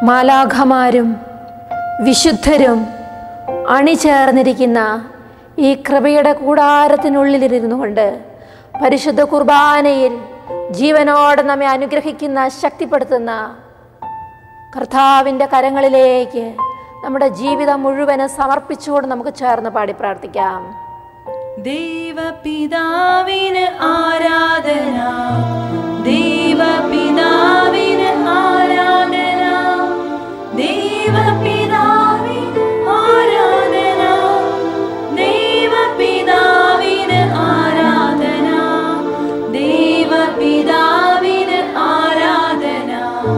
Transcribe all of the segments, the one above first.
മാലാഖമാരും വിശുദ്ധരും അണിചേർന്നിരിക്കുന്ന ഈ കൃപയുടെ കൂടാരത്തിനുള്ളിലിരുന്നു കൊണ്ട് പരിശുദ്ധ കുർബാനയിൽ ജീവനോടെ നമ്മെ അനുഗ്രഹിക്കുന്ന ശക്തിപ്പെടുത്തുന്ന കർത്താവിൻ്റെ കരങ്ങളിലേക്ക് നമ്മുടെ ജീവിതം മുഴുവനും സമർപ്പിച്ചുകൊണ്ട് നമുക്ക് ചേർന്ന് പാടി പ്രാർത്ഥിക്കാം ദൈവപിതാവിന് ആരാധന ദൈവപിതാവിന് ആരാധന ദൈവപിതാവിന് ആരാധന ദൈവപിതാവിന് ആരാധന ദൈവപിതാവിന് ആരാധന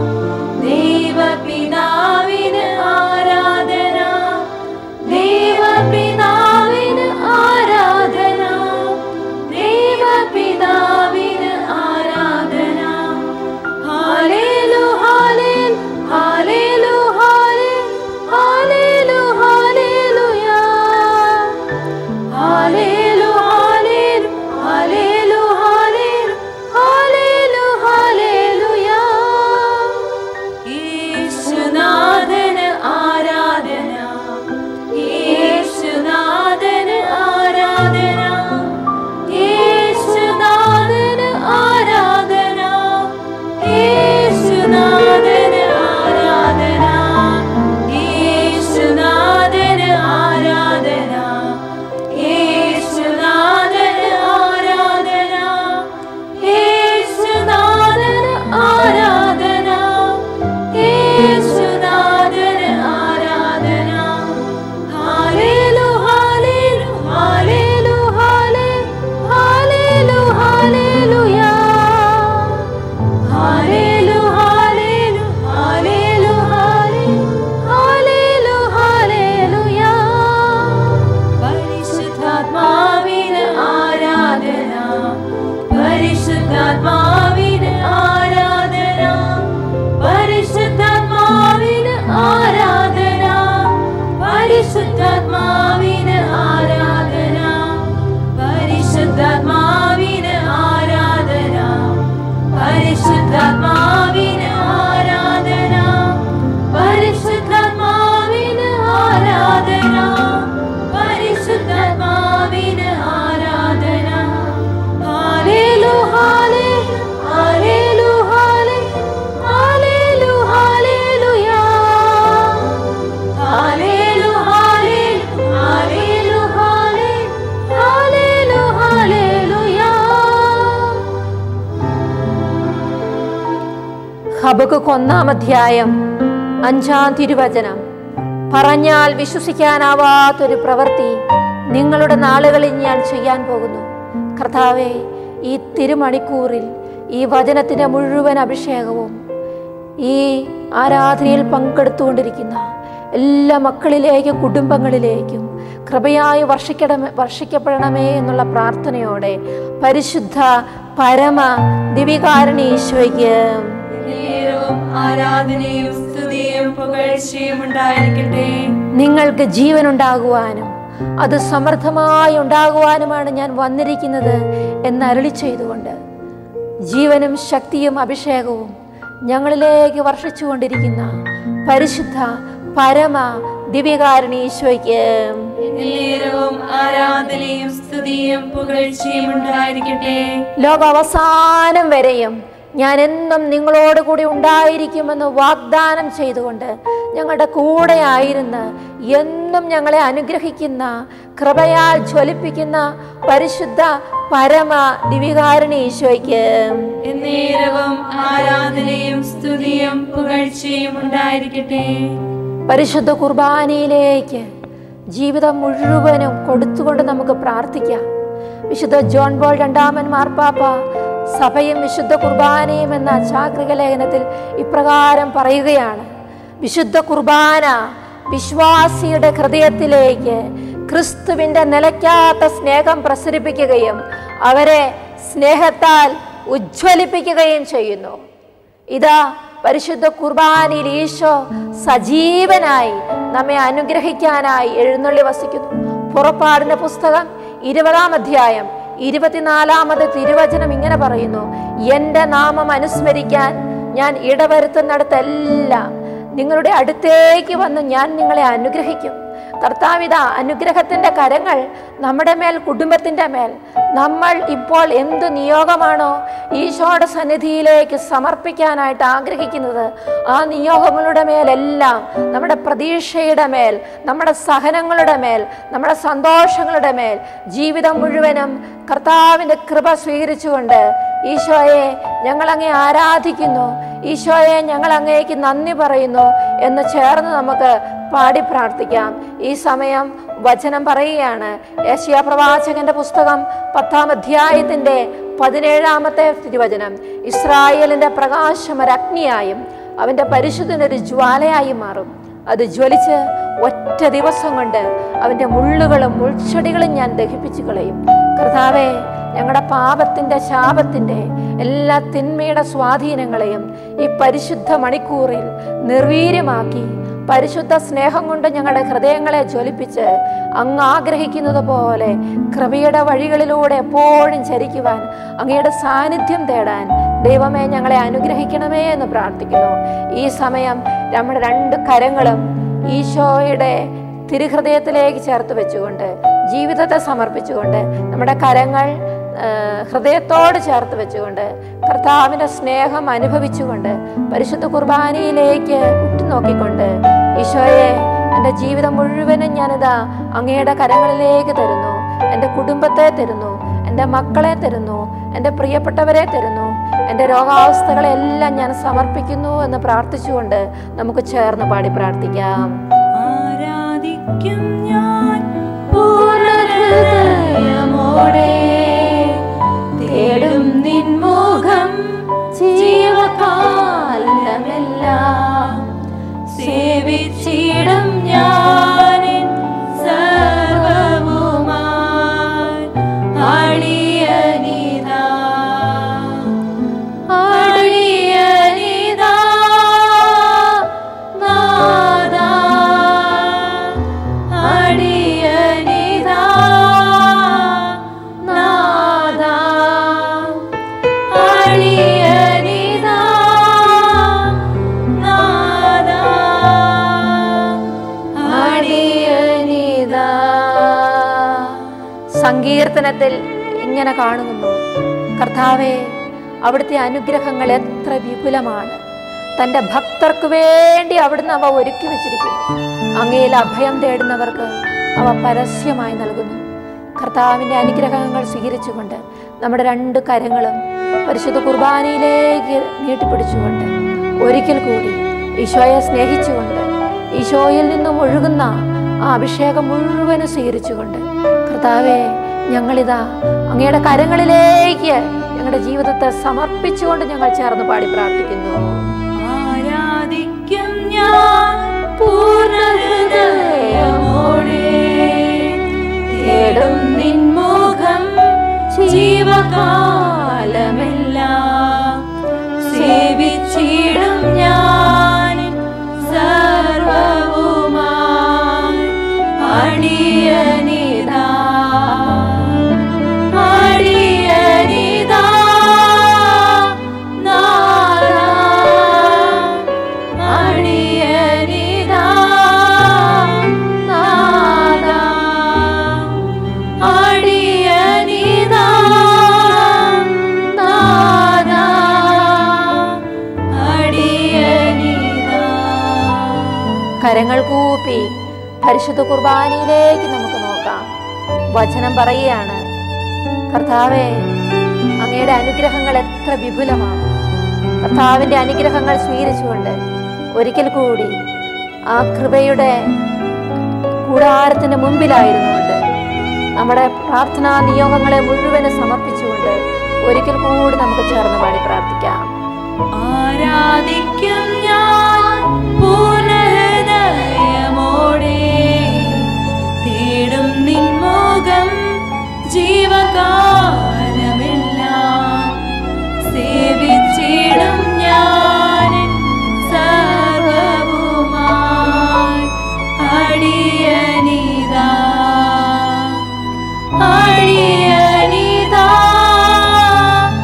ദൈവപിതാവിന് ആരാധന ദൈവപിതാവിന് ആരാധന ദൈവപിതാവിന് ആരാധന ഹാലേലു ഹാലേൽ ഹാലേലു ഹാലേൽ ഹാലേലു ഹാലേലുയാ ഹാലേലു ഹാലേൽ ഹാലേലു ഹാലേൽ ഹാലേലു ഹാലേലുയാ യേശുനാഥന് ആരാധന യേശുനാഥന് ആരാധന യേശുനാഥന് ആരാധന യേശുനാഥന് ആരാധന യേശുനാഥന് ആരാധന യേശുനാഥന് ആരാധന യേശുനാഥന് ആരാധന യേശുനാഥന് ആരാധന ഹാലേലു ഹാലേലു ഹാലേലു ഹാലേ ഹാലേലു ഹാലേലുയാ ഹാലേലു ഹാലേലു ഹാലേലു ഹാലേ ഹാലേലു ഹാലേലുയാ പരിശുദ്ധാത്മാവിന് ആരാധന പരിശുദ്ധാത്മാവിന് ആരാധന പരിശുദ്ധാത്മാവിന് ആരാധന പരിശുദ്ധാത്മാവിന് ആരാധന പരിശുദ്ധാത്മാവിന് ആരാധന പരിശുദ്ധാത്മാവിന് ആരാധന പരിശുദ്ധാത്മാവിന് ആരാധന പരിശുദ്ധാത്മാവിന് ആരാധന ഹാലേലു ഹാലേ ഹാലേലു ഹാലേ ഹാലേലു ഹാലേലുയാ ഹാലേലു ഹാലേലു ഹാലേലു ഹാലേ ഹാലേലു ഹാലേലുയാ ഹബക്ക് ഒന്നാം അധ്യായം അഞ്ചാം തിരുവചനം പറഞ്ഞാൽ വിശ്വസിക്കാനാവാത്തൊരു പ്രവൃത്തി നിങ്ങളുടെ നാളുകളിൽ ഞാൻ ചെയ്യാൻ പോകുന്നു കർത്താവെ ഈ തിരുമണിക്കൂറിൽ ഈ വചനത്തിൻ്റെ മുഴുവൻ അഭിഷേകവും ഈ ആരാധനയിൽ പങ്കെടുത്തുകൊണ്ടിരിക്കുന്ന എല്ലാ മക്കളിലേക്കും കുടുംബങ്ങളിലേക്കും കൃപയായി വർഷിക്കണമേ വർഷിക്കപ്പെടണമേ എന്നുള്ള പ്രാർത്ഥനയോടെ പരിശുദ്ധ പരമ ദിവികാരണി ഈശോയ്ക്ക് നേരവും ആരാധനയും സ്തുതിയും പുകഴ്ചയും ഉണ്ടായിരിക്കട്ടെ നിങ്ങൾക്ക് ജീവനുണ്ടാകുവാനും അത് സമൃദ്ധമായി ഉണ്ടാകുവാനുമാണ് ഞാൻ വന്നിരിക്കുന്നത് എന്ന് അരുളി ചെയ്തുകൊണ്ട് ജീവനും ശക്തിയും അഭിഷേകവും ഞങ്ങളിലേക്ക് വർഷിച്ചുകൊണ്ടിരിക്കുന്ന പരിശുദ്ധ പരമ ദിവ്യകാരണി ഈശോയ്ക്ക് നേരവും ആരാധനയും സ്തുതിയും പുകഴ്ചയും ഉണ്ടായിരിക്കട്ടെ ലോക അവസാനം വരെയും ഞാൻ എന്നും നിങ്ങളോട് കൂടി ഉണ്ടായിരിക്കുമെന്ന് വാഗ്ദാനം ചെയ്തുകൊണ്ട് ഞങ്ങളുടെ കൂടെ ആയിരുന്ന് എന്നും ഞങ്ങളെ അനുഗ്രഹിക്കുന്ന കൃപയാൽ ജ്വലിപ്പിക്കുന്ന പരിശുദ്ധ പരമ ദിവികാരണി ഈശോയ്ക്ക് നേരവും ആരാധനയും സ്തുതിയും പുകഴ്ചയും ഉണ്ടായിരിക്കട്ടെ പരിശുദ്ധ കുർബാനയിലേക്ക് ജീവിതം മുഴുവനും കൊടുത്തുകൊണ്ട് നമുക്ക് പ്രാർത്ഥിക്കാം വിശുദ്ധ ജോൺ ബോൾ രണ്ടാമൻ മാർപ്പാപ്പ സഭയും വിശുദ്ധ കുർബാനയും എന്ന ചാക്രിക ലേഖനത്തിൽ ഇപ്രകാരം പറയുകയാണ് വിശുദ്ധ കുർബാന വിശ്വാസിയുടെ ഹൃദയത്തിലേക്ക് ക്രിസ്തുവിൻ്റെ നിലയ്ക്കാത്ത സ്നേഹം പ്രസരിപ്പിക്കുകയും അവരെ സ്നേഹത്താൽ ഉജ്ജ്വലിപ്പിക്കുകയും ചെയ്യുന്നു ഇതാ പരിശുദ്ധ കുർബാനയിൽ ഈശോ സജീവനായി നമ്മെ അനുഗ്രഹിക്കാനായി എഴുന്നള്ളി വസിക്കുന്നു പുറപ്പാടിന്റെ പുസ്തകം ഇരുപതാം അധ്യായം ഇരുപത്തിനാലാമത് തിരുവചനം ഇങ്ങനെ പറയുന്നു എൻ്റെ നാമം അനുസ്മരിക്കാൻ ഞാൻ ഇടവരുത്തുന്നിടത്തെല്ലാം നിങ്ങളുടെ അടുത്തേക്ക് വന്ന് ഞാൻ നിങ്ങളെ അനുഗ്രഹിക്കും കർത്താവിത അനുഗ്രഹത്തിൻ്റെ കരങ്ങൾ നമ്മുടെ മേൽ കുടുംബത്തിൻ്റെ മേൽ നമ്മൾ ഇപ്പോൾ എന്ത് നിയോഗമാണോ ഈശോയുടെ സന്നിധിയിലേക്ക് സമർപ്പിക്കാനായിട്ട് ആഗ്രഹിക്കുന്നത് ആ നിയോഗങ്ങളുടെ മേലെല്ലാം നമ്മുടെ പ്രതീക്ഷയുടെ മേൽ നമ്മുടെ സഹനങ്ങളുടെ മേൽ നമ്മുടെ സന്തോഷങ്ങളുടെ മേൽ ജീവിതം മുഴുവനും കർത്താവിൻ്റെ കൃപ സ്വീകരിച്ചുകൊണ്ട് ഈശോയെ ഞങ്ങൾ അങ്ങേ ആരാധിക്കുന്നു ഈശോയെ ഞങ്ങൾ അങ്ങേക്ക് നന്ദി പറയുന്നു എന്ന് ചേർന്ന് നമുക്ക് പാടി പ്രാർത്ഥിക്കാം ഈ സമയം വചനം പറയുകയാണ് ഏഷ്യ പ്രവാചകന്റെ പുസ്തകം പത്താം അധ്യായത്തിന്റെ പതിനേഴാമത്തെ തിരുവചനം ഇസ്രായേലിന്റെ പ്രകാശം ഒരു അഗ്നിയായും അവന്റെ പരിശുദ്ധനൊരു ജ്വാലയായും മാറും അത് ജ്വലിച്ച് ഒറ്റ ദിവസം കൊണ്ട് അവന്റെ മുള്ളുകളും മുൾച്ചെടികളും ഞാൻ ദഹിപ്പിച്ചു കളയും കർത്താവെ ഞങ്ങളുടെ പാപത്തിന്റെ ശാപത്തിന്റെ എല്ലാ തിന്മയുടെ സ്വാധീനങ്ങളെയും ഈ പരിശുദ്ധ മണിക്കൂറിൽ നിർവീര്യമാക്കി പരിശുദ്ധ സ്നേഹം കൊണ്ട് ഞങ്ങളുടെ ഹൃദയങ്ങളെ ജ്വലിപ്പിച്ച് അങ്ങ് ആഗ്രഹിക്കുന്നത് പോലെ കൃപയുടെ വഴികളിലൂടെ എപ്പോഴും ചരിക്കുവാൻ അങ്ങയുടെ സാന്നിധ്യം തേടാൻ ദൈവമേ ഞങ്ങളെ അനുഗ്രഹിക്കണമേ എന്ന് പ്രാർത്ഥിക്കുന്നു ഈ സമയം നമ്മുടെ രണ്ട് കരങ്ങളും ഈശോയുടെ തിരുഹൃദയത്തിലേക്ക് ചേർത്ത് വെച്ചുകൊണ്ട് ജീവിതത്തെ സമർപ്പിച്ചുകൊണ്ട് നമ്മുടെ കരങ്ങൾ ആ, ഹൃദയത്തോട് ചേർത്ത് വെച്ചുകൊണ്ട് കർത്താവിൻ്റെ സ്നേഹം അനുഭവിച്ചുകൊണ്ട് പരിശുദ്ധ കുർബാനയിലേക്ക് ഉറ്റുനോക്കിക്കൊണ്ട് ഈശോയെ എൻ്റെ ജീവിതം മുഴുവനും ഞാനിതാ അങ്ങയുടെ കരങ്ങളിലേക്ക് തരുന്നു എൻ്റെ കുടുംബത്തെ തരുന്നു എൻ്റെ മക്കളെ തരുന്നു എൻ്റെ പ്രിയപ്പെട്ടവരെ തരുന്നു എൻ്റെ രോഗാവസ്ഥകളെല്ലാം ഞാൻ സമർപ്പിക്കുന്നു എന്ന് പ്രാർത്ഥിച്ചുകൊണ്ട് നമുക്ക് ചേർന്ന് പാടി പ്രാർത്ഥിക്കാം ആരാധിക്കും ഞാൻ പൂർണ്ണഹൃദയമോടെ തേടും നിൻമുഖം ജീവകാലമെല്ലാം സേവിച്ചിടും ഞാൻ സർവവുമായി അടിയനിതാ അടിയനിതാ നാദാ അടിയനിതാ നാദാ അടിയനിതാ നാദാ അടിയനിതാ. സങ്കീർത്തനത്തിൽ ഇങ്ങനെ കാണുന്നു കർത്താവെ അവിടുത്തെ അനുഗ്രഹങ്ങൾ എത്ര വിപുലമാണ് തൻ്റെ ഭക്തർക്ക് വേണ്ടി അവിടുന്ന് അവ ഒരുക്കി വെച്ചിരിക്കുന്നു അങ്ങയിൽ അഭയം തേടുന്നവർക്ക് അവ പരസ്യമായി നൽകുന്നു കർത്താവിൻ്റെ അനുഗ്രഹങ്ങൾ സ്വീകരിച്ചുകൊണ്ട് നമ്മുടെ രണ്ട് കരങ്ങളും പരിശുദ്ധ കുർബാനയിലേക്ക് നീട്ടിപ്പിടിച്ചുകൊണ്ട് ഒരിക്കൽ കൂടി ഈശോയെ സ്നേഹിച്ചുകൊണ്ട് ഈശോയിൽ നിന്നും ഒഴുകുന്ന ആ അഭിഷേകം മുഴുവനും സ്വീകരിച്ചുകൊണ്ട് കർത്താവെ ഞങ്ങളിതാ അങ്ങയുടെ കരങ്ങളിലേക്ക് ഞങ്ങളുടെ ജീവിതത്തെ സമർപ്പിച്ചുകൊണ്ട് ഞങ്ങൾ ചേർന്ന് പാടി പ്രാർത്ഥിക്കുന്നു ആരാധിക്കും ഞാൻ പൂർണ്ണഹൃദയമോടെ തേടും നിൻമുഖം ജീവകാലമെല്ലാം സേവിച്ചിടും ഞാൻ സർവവുമായി അടിയനിതാ അടിയനിതാ നാദാ അടിയനിതാ നാദാ അടിയനിതാ നാദാ അടിയനിതാ കരങ്ങൾ കൂപ്പി പരിശുദ്ധ കുർബാനയിലേക്ക് നമുക്ക് നോക്കാം വചനം പറയുകയാണ് കർത്താവെ അങ്ങയുടെ അനുഗ്രഹങ്ങൾ എത്ര വിപുലമാണ് കർത്താവിൻ്റെ അനുഗ്രഹങ്ങൾ സ്വീകരിച്ചുകൊണ്ട് ഒരിക്കൽ കൂടി ആ കൃപയുടെ കൂടാരത്തിന് മുമ്പിലായിരുന്നുകൊണ്ട് നമ്മുടെ പ്രാർത്ഥനാ നിയോഗങ്ങളെ മുഴുവനും സമർപ്പിച്ചുകൊണ്ട് ഒരിക്കൽ കൂടി നമുക്ക് ചേർന്ന് പാടി പ്രാർത്ഥിക്കാം ആരാധിക്കും ഞാൻ പൂർണ്ണഹൃദയമോടെ തേടും നിൻമുഖം ജീവകാലമെല്ലാം സേവിച്ചിടും ഞാൻ സർവവുമായി അടിയനിതാ അടിയനിതാ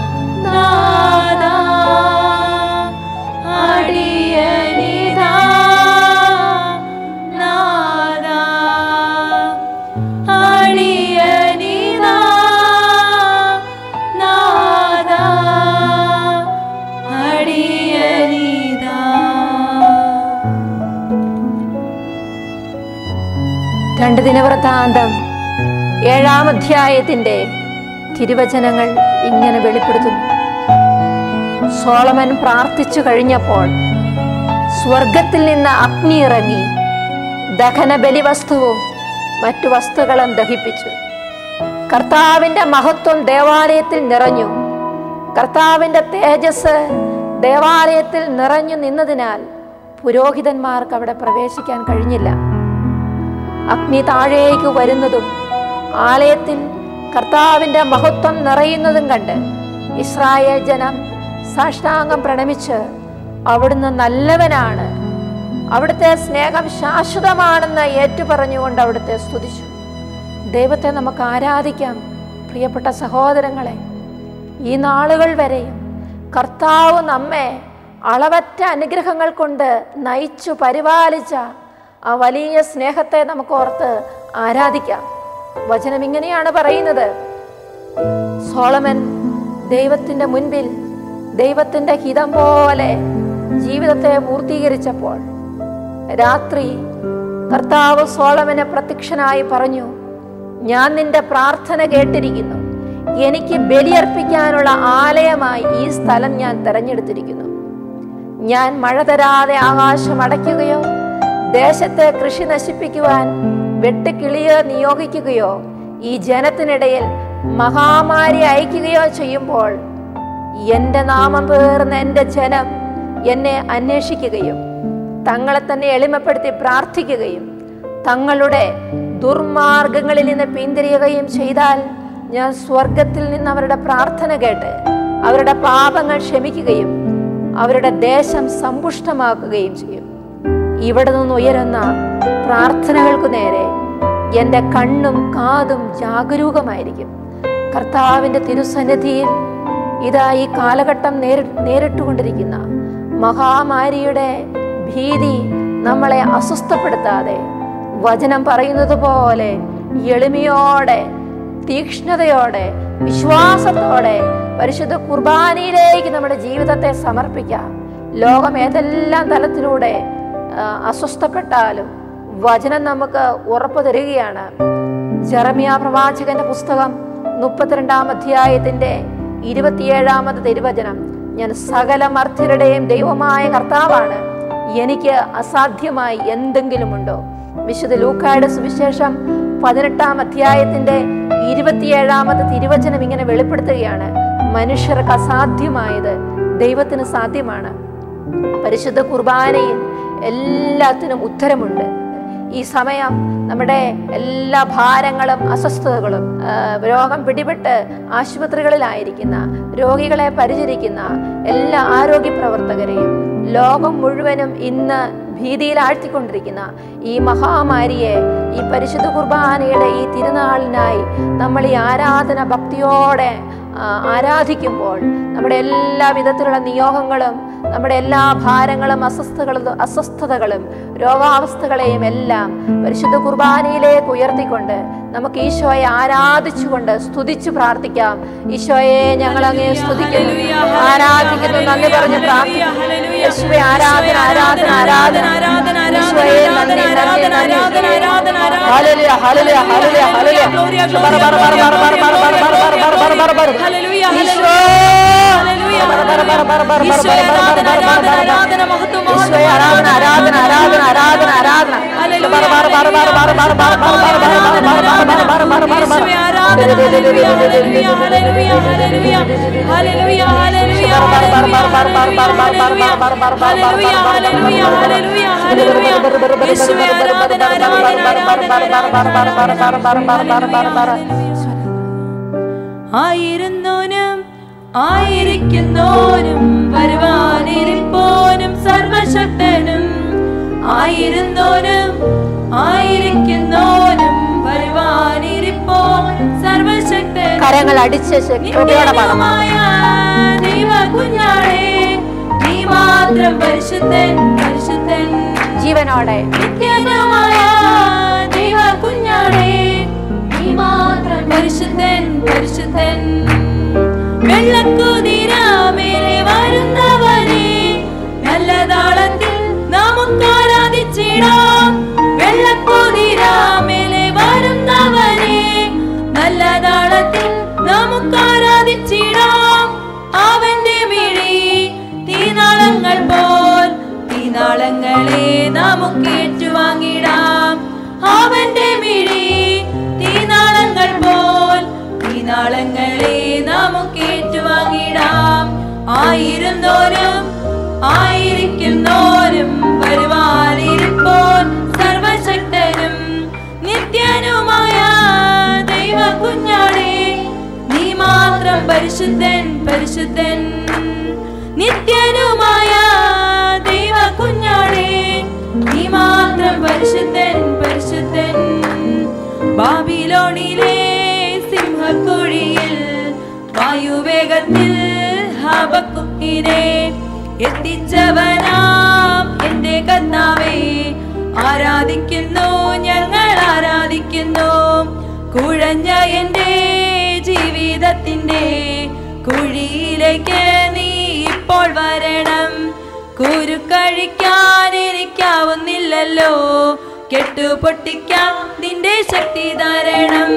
നാദാ അടിയനിതാ രണ്ട് ദിനവൃത്താന്തം ഏഴാം അധ്യായത്തിന്റെ തിരുവചനങ്ങൾ ഇങ്ങനെ വെളിപ്പെടുത്തുന്നു സോളമൻ പ്രാർത്ഥിച്ചു കഴിഞ്ഞപ്പോൾ സ്വർഗത്തിൽ നിന്ന് അഗ്നി ഇറങ്ങി ദഹന ബലിവസ്തുവും മറ്റു വസ്തുക്കളും ദഹിപ്പിച്ചു കർത്താവിന്റെ മഹത്വം ദേവാലയത്തിൽ നിറഞ്ഞു കർത്താവിന്റെ തേജസ് ദേവാലയത്തിൽ നിറഞ്ഞു നിന്നതിനാൽ പുരോഹിതന്മാർക്ക് അവിടെ പ്രവേശിക്കാൻ കഴിഞ്ഞില്ല അഗ്നി താഴേക്ക് വരുന്നതും ആലയത്തിൽ കർത്താവിന്റെ മഹത്വം നിറയുന്നതും കണ്ട് ഇസ്രായേൽ ജനം സാഷ്ടാംഗം പ്രണമിച്ച് അവിടുന്ന് നല്ലവനാണ് അവിടുത്തെ സ്നേഹം ശാശ്വതമാണെന്ന് ഏറ്റുപറഞ്ഞുകൊണ്ട് അവിടുത്തെ സ്തുതിച്ചു ദൈവത്തെ നമുക്ക് ആരാധിക്കാം പ്രിയപ്പെട്ട സഹോദരങ്ങളെ ഈ നാളുകൾ വരെയും കർത്താവ് നമ്മെ അളവറ്റ അനുഗ്രഹങ്ങൾ കൊണ്ട് നയിച്ചു പരിപാലിച്ച ആ വലിയ സ്നേഹത്തെ നമുക്ക് ഓർത്ത് ആരാധിക്കാം വചനം ഇങ്ങനെയാണ് പറയുന്നത് സോളമൻ ദൈവത്തിൻ്റെ മുൻപിൽ ദൈവത്തിൻ്റെ ഹിതം പോലെ ജീവിതത്തെ പൂർത്തീകരിച്ചപ്പോൾ രാത്രി കർത്താവ് സോളമന് പ്രത്യക്ഷനായി പറഞ്ഞു ഞാൻ നിന്റെ പ്രാർത്ഥന കേട്ടിരിക്കുന്നു എനിക്ക് ബലിയർപ്പിക്കാനുള്ള ആലയമായി ഈ സ്ഥലം ഞാൻ തെരഞ്ഞെടുത്തിരിക്കുന്നു ഞാൻ മഴ തരാതെ ആകാശം അടയ്ക്കുകയോ ദേശത്തെ കൃഷി നശിപ്പിക്കുവാൻ വെട്ടുകിളിയോ നിയോഗിക്കുകയോ ഈ ജനത്തിനിടയിൽ മഹാമാരി അയക്കുകയോ ചെയ്യുമ്പോൾ എൻ്റെ നാമം പേർന്ന എൻ്റെ ജനം എന്നെ അന്വേഷിക്കുകയും തങ്ങളെ തന്നെ എളിമപ്പെടുത്തി പ്രാർത്ഥിക്കുകയും തങ്ങളുടെ ദുർമാർഗങ്ങളിൽ നിന്ന് പിന്തിരിയുകയും ചെയ്താൽ ഞാൻ സ്വർഗത്തിൽ നിന്ന് അവരുടെ പ്രാർത്ഥന കേട്ട് അവരുടെ പാപങ്ങൾ ക്ഷമിക്കുകയും അവരുടെ ദേശം സമ്പുഷ്ടമാക്കുകയും ചെയ്യും ഇവിടെ നിന്ന് ഉയരുന്ന പ്രാർത്ഥനകൾക്കു നേരെ എൻ്റെ കണ്ണും കാതും ജാഗരൂകമായിരിക്കും കർത്താവിൻ്റെ തിരുസന്നിധിയിൽ ഇതാ ഈ കാലഘട്ടം നേരി നേരിട്ടുകൊണ്ടിരിക്കുന്ന മഹാമാരിയുടെ ഭീതി നമ്മളെ അസ്വസ്ഥപ്പെടുത്താതെ വചനം പറയുന്നത് പോലെ എളിമയോടെ തീക്ഷ്ണതയോടെ വിശ്വാസത്തോടെ പരിശുദ്ധ കുർബാനയിലേക്ക് നമ്മുടെ ജീവിതത്തെ സമർപ്പിക്കാം ലോകം ഏതെല്ലാം തലത്തിലൂടെ ആ, അസ്വസ്ഥപ്പെട്ടാലും വചനം നമുക്ക് ഉറപ്പു തരികയാണ് ജെറമിയ പ്രവാചകന്റെ പുസ്തകം മുപ്പത്തിരണ്ടാം അധ്യായത്തിന്റെ ഇരുപത്തിയേഴാമത് തിരുവചനം ഞാൻ സകല മർത്യരുടെയും ദൈവമായ കർത്താവാണ് എനിക്ക് അസാധ്യമായി എന്തെങ്കിലുമുണ്ടോ വിശുദ്ധ ലൂക്കായുടെ സുവിശേഷം പതിനെട്ടാം അധ്യായത്തിന്റെ ഇരുപത്തിയേഴാമത് തിരുവചനം ഇങ്ങനെ വെളിപ്പെടുത്തുകയാണ് മനുഷ്യർക്ക് അസാധ്യമായത് ദൈവത്തിന് സാധ്യമാണ് പരിശുദ്ധ കുർബാനയിൽ എല്ലാത്തിനും ഉത്തരമുണ്ട് ഈ സമയം നമ്മുടെ എല്ലാ ഭാരങ്ങളും അസ്വസ്ഥതകളും ആ, രോഗം പിടിപെട്ട് ആശുപത്രികളിലായിരിക്കുന്ന രോഗികളെ പരിചരിക്കുന്ന എല്ലാ ആരോഗ്യ പ്രവർത്തകരെയും ലോകം മുഴുവനും ഇന്ന് ഭീതിയിൽ ആഴ്ത്തിക്കൊണ്ടിരിക്കുന്ന ഈ മഹാമാരിയെ ഈ പരിശുദ്ധ കുർബാനയുടെ ഈ തിരുനാളിനായി നമ്മൾ ഈ ആരാധന ഭക്തിയോടെ ആ, ആരാധിക്കുമ്പോൾ നമ്മുടെ എല്ലാ വിധത്തിലുള്ള നിയോഗങ്ങളും നമ്മുടെ എല്ലാ ഭാരങ്ങളും അസ്വസ്ഥകളും അസ്വസ്ഥതകളും രോഗാവസ്ഥകളെയും എല്ലാം പരിശുദ്ധ കുർബാനയിലേക്ക് ഉയർത്തിക്കൊണ്ട് നമുക്ക് ഈശോയെ ആരാധിച്ചുകൊണ്ട് സ്തുതിച്ചു പ്രാർത്ഥിക്കാം ഈശോയെ ഞങ്ങൾ അങ്ങേ സ്തുതിക്കുന്നു ആരാധിക്കുന്നു നന്ദി പറഞ്ഞ് പ്രാർത്ഥിക്കുന്നു യേശുവേ ആരാധന ആരാധന ആരാധന ഈശോയെ നന്ദി നന്ദി നന്ദി ഹല്ലേലൂയ ഹല്ലേലൂയ ഹല്ലേലൂയ ഹല്ലേലൂയ ബർ ബർ ബർ ബർ ബർ ബർ ബർ ബർ ബർ ബർ ബർ ബർ ബർ ഈശോ ബർ ബർ ബർ ബർ ബർ ബർ ബർ ഈശോയെ ആരാധന ആരാധന ആരാധന ആരാധന ആരാധന ബർ ബർ ബർ ബർ ബർ ബർ ബർ ബർ ബർ ബർ ബർ ബർ ബർ ബർ ആയിരുന്നോനും ആയിരിക്കുന്നോനും വരുവാനിരിപ്പോനും സർവശക്തനും ആയിരുന്നോനും ആയിരിക്കുന്നോനും വരുവാനിരിപ്പോനും സർവശക്തനും കരങ്ങൾ അടിച്ച് കൃപയോടെ പാടാം നിത്യനുമായ ദൈവ കുഞ്ഞാടേ നീ മാത്രം പരിശുദ്ധൻ പരിശുദ്ധൻ ജീവനോടെ നിത്യനുമായ ദൈവ കുഞ്ഞാടേ നീ മാത്രം പരിശുദ്ധൻ പരിശുദ്ധൻ വെള്ളക്കുതിരാമേലെ വരുന്നവനെ നല്ല താളത്തിൽ നമുക്ക് ആരാധിച്ചിടാം വെള്ളക്കുതിരാമേലെ ആയിരുന്നോരും ആയിരിക്കുന്നോരും വരുവാനിരിപ്പോൻ സർവശക്തനും നിത്യനുമായ ദൈവ കുഞ്ഞാടേ നീ മാത്രം പരിശുദ്ധൻ പരിശുദ്ധൻ നിത്യനുമായ ദൈവ കുഞ്ഞാടേ നീ മാത്രം പരിശുദ്ധൻ പരിശുദ്ധൻ ബാബിലോണിലെ സിംഹക്കുഴിയിൽ വായുവേഗത്തിൽ ഹബക്കുക്കിനെ എത്തിച്ചവനാം എന്റെ കർത്താവേ ആരാധിക്കുന്നു ഞങ്ങൾ ആരാധിക്കുന്നു കുഴഞ്ഞ എന്റെ ജീവിതത്തിന്റെ കുഴിയിലേക്ക് നീ ഇപ്പോൾ വരണം കുരുക്കഴിക്കാൻ എനിക്കാവുന്നില്ലല്ലോ കെട്ടുപൊട്ടിക്കാം നിന്റെ ശക്തി ധാരണം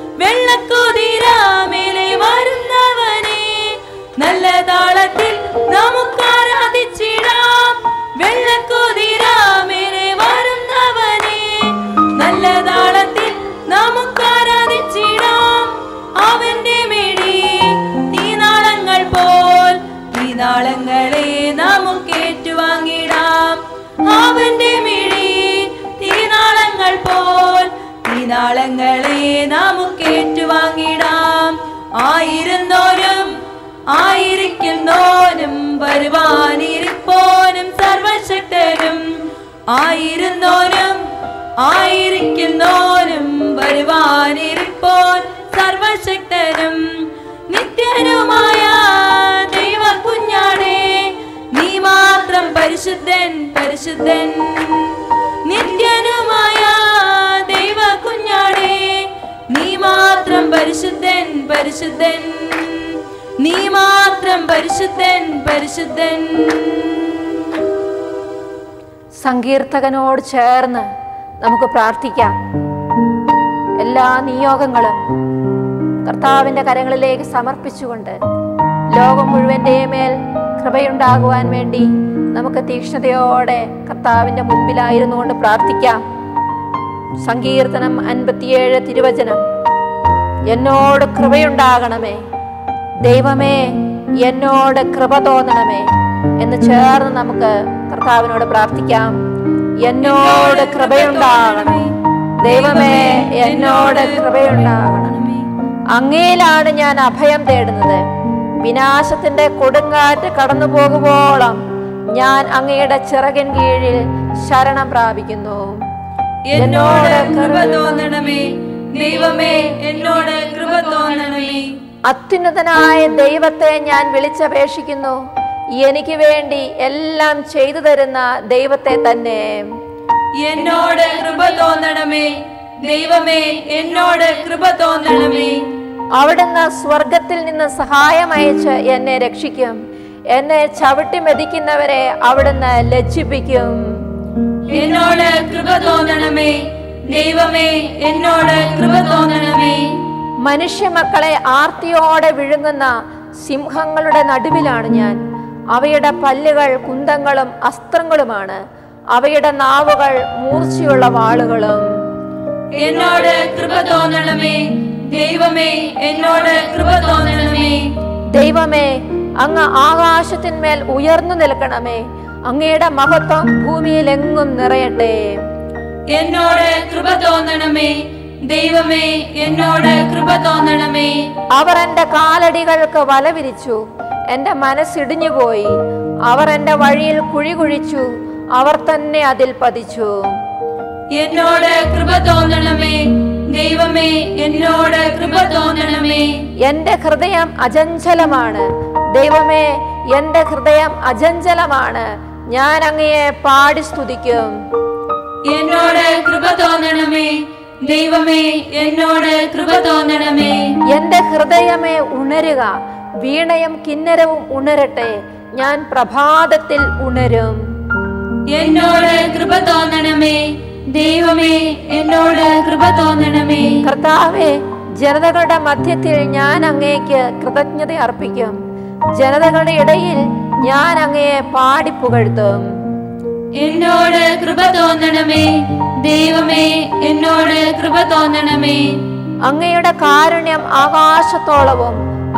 വെള്ളക്കുതിരാമേലെ വരുന്നവനെ നല്ല താളത്തിൽ നമുക്ക് ആരാധിച്ചിടാം വെള്ളക്കുതിരാമേലെ വരുന്നവനെ നല്ല താളത്തിൽ നമുക്ക് ആരാധിച്ചിടാം അവന്റെ മിഴി തീനാളങ്ങൾ പോൽ തീനാളങ്ങളെ നമുക്ക് ഏറ്റുവാങ്ങിടാം അവന്റെ മിഴി തീനാളങ്ങൾ പോൽ തീനാളങ്ങളെ നമുക്ക് ഏറ്റുവാങ്ങിടാം ആയിരുന്നോരും ആയിരിക്കുന്നോനും വരുവാനിരിപ്പോനും സർവശക്തനും ആയിരുന്നോനും ആയിരിക്കുന്നോനും വരുവാനിരിപ്പോൻ സർവശക്തനും നിത്യനുമായ ദൈവ കുഞ്ഞാടേ നീ മാത്രം പരിശുദ്ധൻ പരിശുദ്ധൻ നിത്യനുമായ ദൈവ കുഞ്ഞാടേ നീ മാത്രം പരിശുദ്ധൻ പരിശുദ്ധൻ നീ മാത്രം പരിശുദ്ധൻ പരിശുദ്ധൻ സങ്കീർത്തകനോട് ചേർന്ന് നമുക്ക് പ്രാർത്ഥിക്കാം എല്ലാ നിയോഗങ്ങളും കർത്താവിൻ്റെ കരങ്ങളിലേക്ക് സമർപ്പിച്ചുകൊണ്ട് ലോകം മുഴുവൻ്റെയും മേൽ കൃപയുണ്ടാകുവാൻ വേണ്ടി നമുക്ക് തീക്ഷ്ണതയോടെ കർത്താവിൻ്റെ മുൻപിലായിരുന്നു കൊണ്ട് പ്രാർത്ഥിക്കാം സങ്കീർത്തനം അൻപത്തിയേഴ് തിരുവചനം എന്നോട് കൃപയുണ്ടാകണമേ ദൈവമേ എന്നോട് കൃപ തോന്നണമേ എന്ന് ചേർന്ന് നമുക്ക് കർത്താവിനോട് പ്രാർത്ഥിക്കാം എന്നോട് കൃപയുണ്ടാകണമേ ദൈവമേ എന്നോട് കൃപയുണ്ടാകണമേ അങ്ങയിലാണ് ഞാൻ അഭയം തേടുന്നത് വിനാശത്തിന്റെ കൊടുങ്കാറ്റ് കടന്നു പോകുമ്പോളം ഞാൻ അങ്ങയുടെ ചിറകിൻ കീഴിൽ ശരണം പ്രാപിക്കുന്നു എന്നോട് കൃപ തോന്നണമേ ദൈവമേ എന്നോട് കൃപ തോന്നണമേ അത്യുന്നതനായ ദൈവത്തെ ഞാൻ വിളിച്ചപേക്ഷിക്കുന്നു എനിക്ക് വേണ്ടി എല്ലാം ചെയ്തു തരുന്ന ദൈവത്തെ തന്നെ എന്നോട് കൃപ തോന്നണമേ ദൈവമേ എന്നോട് കൃപ തോന്നണമേ അവിടുന്ന് സ്വർഗത്തിൽ നിന്ന് സഹായം അയച്ച് എന്നെ രക്ഷിക്കും എന്നെ ചവിട്ടി മെതിക്കുന്നവരെ അവിടുന്ന് ലജ്ജിപ്പിക്കും എന്നോട് കൃപ തോന്നണമേ ദൈവമേ എന്നോട് കൃപ തോന്നണമേ മനുഷ്യ മക്കളെ ആർത്തിയോടെ വിഴുങ്ങുന്ന സിംഹങ്ങളുടെ നടുവിലാണ് ഞാൻ അവയുടെ പല്ലുകൾ കുന്തങ്ങളും അസ്ത്രങ്ങളുമാണ് അവയുടെ നാവുകൾ മൂർച്ചയുള്ള വാളുകളും എന്നോട് കൃപ തോന്നണമേ ദൈവമേ എന്നോട് കൃപ തോന്നണമേ ദൈവമേ അങ്ങ് ആകാശത്തിന്മേൽ ഉയർന്നു നിൽക്കണമേ അങ്ങയുടെ മഹത്വം ഭൂമിയിലെങ്ങും നിറയട്ടെ എന്നോട് കൃപ തോന്നണമേ ദൈവമേ എന്നോട് കൃപ തോന്നണമേ അവർ എൻ്റെ കാലടികൾക്ക് വല വിരിച്ചു എൻ്റെ മനസ്സിടിഞ്ഞുപോയി അവർ എൻ്റെ വഴിയിൽ കുഴി കുഴിച്ചു അവർ തന്നെ അതിൽ പതിച്ചു എന്നോട് കൃപ തോന്നണമേ ദൈവമേ എന്നോട് കൃപ തോന്നണമേ എൻ്റെ ഹൃദയം അചഞ്ചലമാണ് ദൈവമേ എൻ്റെ ഹൃദയം അചഞ്ചലമാണ് ഞാൻ അങ്ങയെ പാടി സ്തുതിക്കും എന്നോട് കൃപ തോന്നണമേ ദൈവമേ എന്നോട് കൃപ തോന്നണമേ എൻ്റെ ഹൃദയമേ ഉണരുക വീണയും കിന്നരവും ഉണരട്ടെ ഞാൻ പ്രഭാതത്തിൽ ഉണരും എന്നോട് കൃപ തോന്നണമേ ദൈവമേ എന്നോട് കൃപ തോന്നണമേ കർത്താവെ ജനതകളുടെ മധ്യത്തിൽ ഞാൻ അങ്ങേക്ക് കൃതജ്ഞത അർപ്പിക്കും ജനതകളുടെ ഇടയിൽ ഞാൻ അങ്ങയെ പാടി പുകഴ്ത്തും എന്നോട് കൃപ തോന്നണമേ ദൈവമേ എന്നോട് കൃപ തോന്നണമേ അങ്ങയുടെ കാരുണ്യം ആകാശത്തോളവും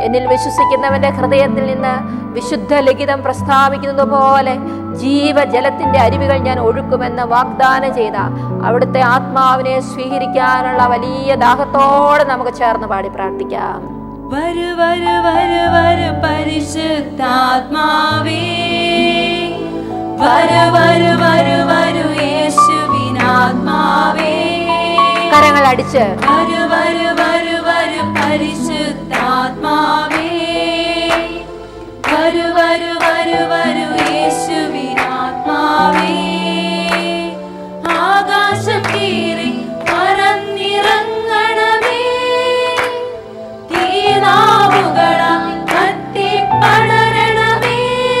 എന്നിൽ വിശ്വസിക്കുന്നവന്റെ ഹൃദയത്തിൽ നിന്ന് വിശുദ്ധ ലിഖിതം പ്രസ്താവിക്കുന്നത് പോലെ ജീവജലത്തിന്റെ അരുവികൾ ഞാൻ ഒഴുക്കുമെന്ന് വാഗ്ദാനം ചെയ്ത അവിടുത്തെ ആത്മാവിനെ സ്വീകരിക്കാനുള്ള വലിയ ദാഹത്തോടെ നമുക്ക് ചേർന്ന് പാടി പ്രാർത്ഥിക്കാം വരു വരു വരു വരു പരിശുദ്ധാത്മാവേ വരു വരു വരു വരു യേശുവിനാത്മാവേ കരങ്ങൾ അടിച്ച് വരു വരു വരു വരു പരിശുദ്ധാത്മാവേ വരു വരു വരു വരു യേശുവിനാത്മാവേ ആകാശം കീറി പറന്നിറങ്ങണമേ തീനാവുകളാൽ കത്തിപ്പടരണമേ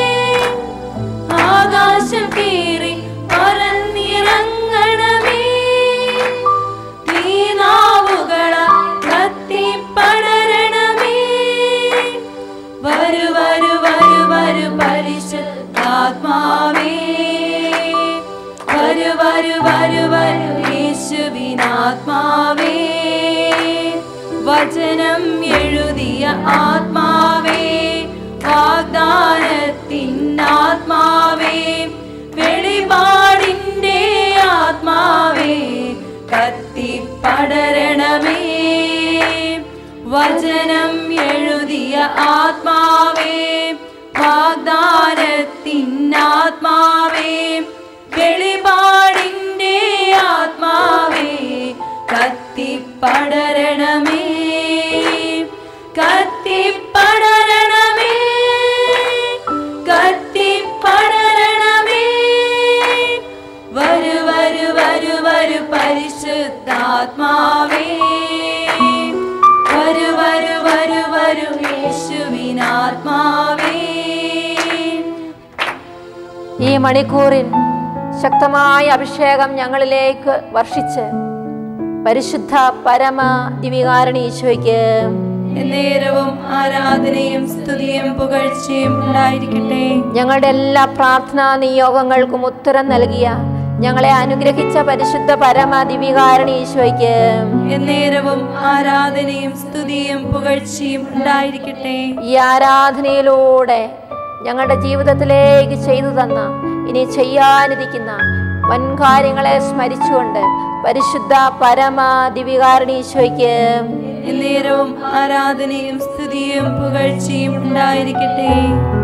ആകാശം കീറി പറന്നിറങ്ങണമേ തീനാവുകളാൽ കത്തിപ്പടരണമേ വരു വരു വരു വരു പരിശുദ്ധാത്മാവേ വരു വരു വരു വരു യേശുവിനാത്മാവേ വചനം എഴുതിയ ആത്മാവേ വാഗ്ദാനത്തിൻ ആത്മാവേ വെളിപാടിൻ്റെ ആത്മാവേ കത്തിപ്പടരണമേ വചനം എഴുതിയ ആത്മാവേ വാഗ്ദാനത്തിൻ ആത്മാവേ വെളിപാടിൻ്റെ ആത്മാവേ കത്തിപ്പടരണമേ കത്തിപ്പടരണമേ കത്തിപ്പടരണമേ വരു വരു വരു വരു പരിശുദ്ധാത്മാവേ വരു വരു വരു വരു യേശുവിനാത്മാവേ ഈ മണിക്കൂറിൽ ശക്തമായ അഭിഷേകം ഞങ്ങളിലേക്ക് വർഷിച്ച് പരിശുദ്ധ പരമ ദിവികാരണി ഈശോയ്ക്ക് നേരവും ആരാധനയും സ്തുതിയും പുകഴ്ചയും ഉണ്ടായിരിക്കട്ടെ ഞങ്ങളുടെ എല്ലാ പ്രാർത്ഥനാ നിയോഗങ്ങൾക്കും ഉത്തരം നൽകിയ ഞങ്ങളെ അനുഗ്രഹിച്ച പരിശുദ്ധ പരമ ദിവികാരണി ഈശോയ്ക്ക് എന്നേരവും ആരാധനയും സ്തുതിയും പുകഴ്ചയും ഉണ്ടായിരിക്കട്ടെ ഈ ആരാധനയിലൂടെ ഞങ്ങളുടെ ജീവിതത്തിലേക്ക് ചെയ്തു തന്ന ഇനി ചെയ്യാനിരിക്കുന്ന വൻകാര്യങ്ങളെ സ്മരിച്ചുകൊണ്ട് പരിശുദ്ധ പരമ ദിവികാരണി ഈശോയ്ക്ക് എന്നേരവും ആരാധനയും സ്തുതിയും പുകഴ്ചയും ഉണ്ടായിരിക്കട്ടെ